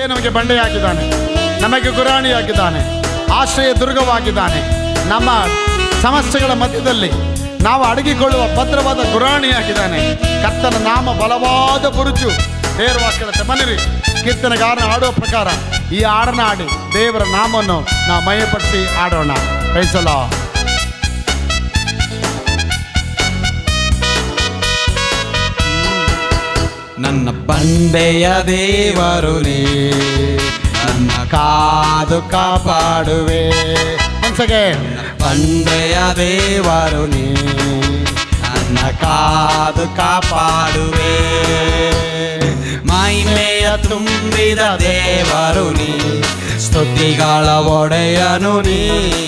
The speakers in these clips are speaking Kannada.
ನಮಗೆ ಬಂಡೆಯಾಗಿದ್ದಾನೆ ನಮಗೆ ಗುರಾಣಿಯಾಗಿದ್ದಾನೆ ಆಶ್ರಯ ದುರ್ಗವಾಗಿದ್ದಾನೆ ನಮ್ಮ ಸಮಸ್ಯೆಗಳ ಮಧ್ಯದಲ್ಲಿ ನಾವು ಅಡಗಿಕೊಳ್ಳುವ ಭದ್ರವಾದ ಗುರಾಣಿಯಾಗಿದ್ದಾನೆ ಕರ್ತನ ನಾಮ ಬಲವಾದ ಬುರುಜು ದೇವರ ವಾಕ್ಯದ ಮನಿರಿ ಕೀರ್ತನೆಗಾರನ ಆಡುವ ಪ್ರಕಾರ ಈ ಹಾಡನ್ನ ಆಡಿ ದೇವರ ನಾಮವನ್ನು ನಾವು ಮಯಪಡಿಸಿ ಆಡೋಣ ಕೈಸಲ ನನ್ನ ಬಂಡೆಯ ದೇವರು ನೀ ನನ್ನ ಕಾದು ಕಾಪಾಡುವೆ ಒನ್ಸ್ ಅಗೇನ್ ಬಂಡೆಯ ದೇವರು ನೀ ನನ್ನ ಕಾದು ಕಾಪಾಡುವೆ ಮಹಿಮೆಯ ತುಂಬಿದ ದೇವರು ನೀ ಸ್ತುತಿಗಳ ಒಡೆಯನು ನೀ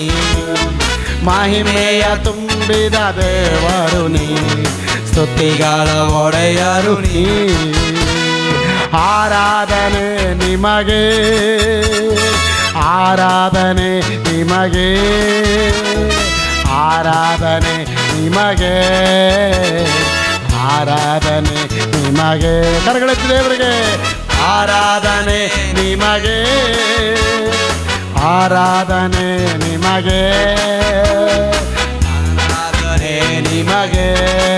ಮಹಿಮೆಯ ತುಂಬಿದ ದೇವರು ನೀ ಸ್ತುತಿಗಳ ಒಡೆಯರು ನೀ ಆರಾಧನೆ ನಿಮಗೆ ಆರಾಧನೆ ನಿಮಗೆ ಆರಾಧನೆ ನಿಮಗೆ ಆರಾಧನೆ ನಿಮಗೆ ಕರಗಳೆತ್ತಿ ದೇವರಿಗೆ ಆರಾಧನೆ ನಿಮಗೆ ಆರಾಧನೆ ನಿಮಗೆ ಆರಾಧನೆ ನಿಮಗೆ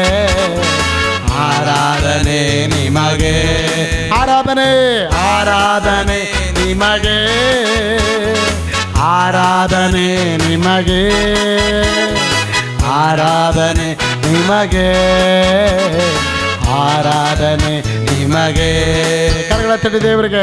ಆರಾಧನೆ ನಿಮಗೆ ಆರಾಧನೆ ಆರಾಧನೆ ನಿಮಗೆ ಆರಾಧನೆ ನಿಮಗೆ ಆರಾಧನೆ ನಿಮಗೆ ಆರಾಧನೆ ನಿಮಗೆ ಕರಗಳ ತಡಿ ದೇವರಿಗೆ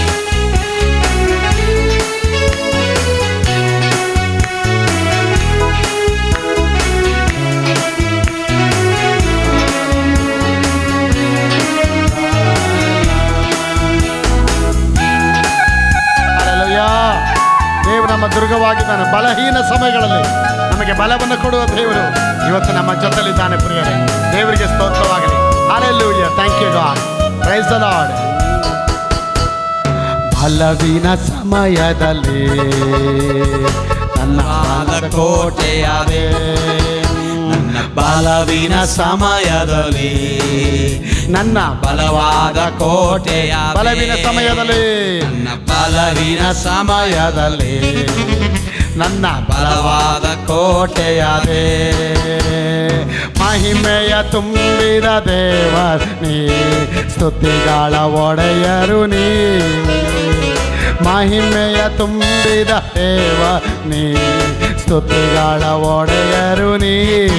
ಹಲ್ಲೆಲೂಯಾ. ದೇವರು ನಮ್ಮ ದುರ್ಗವಾಗಿದ್ದಾನೆ ಬಲಹೀನ ಸಮಯಗಳಲ್ಲಿ ನಮಗೆ ಬಲವನ್ನು ಕೊಡುವ ದೇವರು ಇವತ್ತು ನಮ್ಮ ಜೊತೆಲಿದ್ದಾನೆ ಪ್ರಿಯರೇ ದೇವರಿಗೆ ಸ್ತೋತ್ರವಾಗಲಿ hallelujah thank you God praise the Lord ಬಲವಿನ ಸಮಯದಲ್ಲಿ ನನ್ನ ಆದ ಕೋಟೆಯಾದೆ ನನ್ನ ಬಲವಿನ ಸಮಯದಲ್ಲಿ ನನ್ನ ಬಲವಾದ ಕೋಟೆಯ ಬಲವಿನ ಸಮಯದಲ್ಲಿ ನನ್ನ ಬಲವಿನ ಸಮಯದಲ್ಲಿ ನನ್ನ ಬಲವಾದ ಕೋಟೆಯಾದೆ ಮಹಿಮೆಯ ತುಂಬಿದ ದೇವ ನೀ ಸ್ತುತಿಗಳ ಒಡೆಯರು ನೀ ಮಹಿಮೆಯ ತುಂಬಿದ ದೇವ ನೀ ಸ್ತುತಿಗಳ ಒಡೆಯರು ನೀ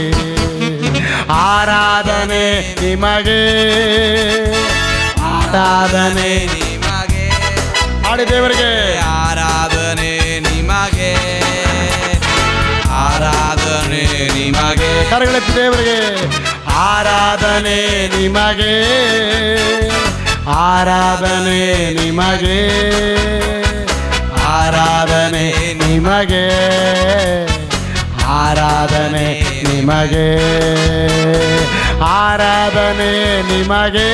ಆರಾಧನೆ ನಿಮಗೆ ಆರಾಧನೆ ನಿಮಗೆ ಮಾಡಿ ದೇವರಿಗೆ ಆರಾಧನೆ ನಿಮಗೆ ಆರಾಧನೆ ನಿಮಗೆ ಕರಗಳೆತ್ತಿ ದೇವರಿಗೆ ಆರಾಧನೆ ನಿಮಗೆ ಆರಾಧನೆ ನಿಮಗೆ ಆರಾಧನೆ ನಿಮಗೆ ಆರಾಧನೆ ನಿಮಗೆ ಆರಾಧನೆ ನಿಮಗೆ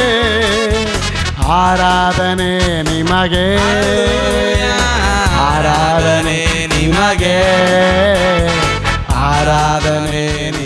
ಆರಾಧನೆ ನಿಮಗೆ ಆರಾಧನೆ ನಿಮಗೆ ಆರಾಧನೆ ನಿಮಗೆ